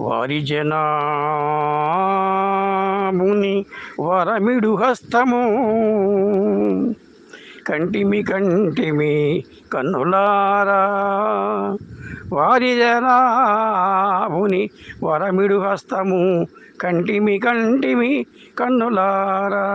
వారి జనాముని వరమిడు హస్తము కంటిమి కంటిమి కన్నులారా వారి జనాముని వరమిడు హస్తము కంటిమి కంటిమి కన్నులారా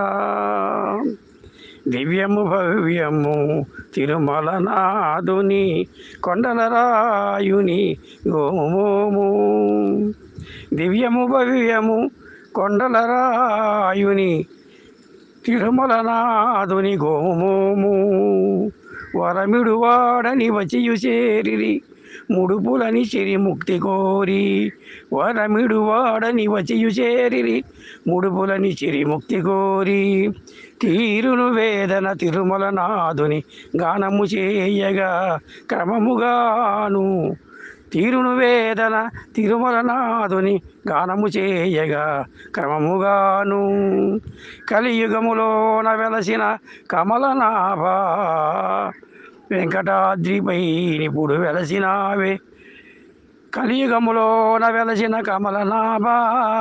దివ్యము భవ్యము తిరుమల నాదుని కొండల రాయుని గోమోము దివ్యము భవ్యము కొండల రాయుని తిరుమల నాదుని గోమోము వరమిడు వాడని వచియు చేరిరి ముడుపులని చిరి ముక్తి కోరి వరమిడు వాడని వచియు చేరిరి ముడుపులని చిరి ముక్తి కోరి తీరును వేదన తిరుమల నాదుని గానము చేయగా క్రమముగాను తీరును వేదన తిరుమల నాదుని గానము చేయగా క్రమముగాను కలియుగములోన వెలసిన కమలనాభా వెంకటాద్రిపై నిపుడు వెలసినావే కలియుగములోన వెలసిన కమలనాభా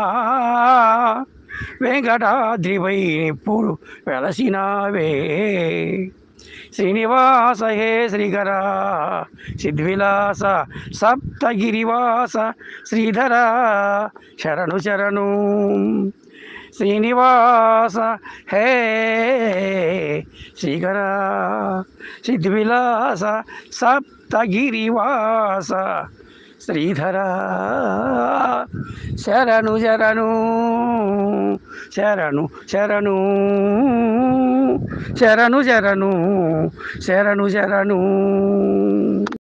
వెంకటాద్రిపై నిప్పుడు వెలసినావే శ్రీనివాస హే శ్రీకర సిద్విలాస సప్తగిరివాస శ్రీధర శరణు శరణు శ్రీనివాస హే శ్రీకర సిద్విలాస సప్తగిరివాస శ్రీధర శరణు శరణు శరణు శరణు శరణు శరణు శరణు శరణు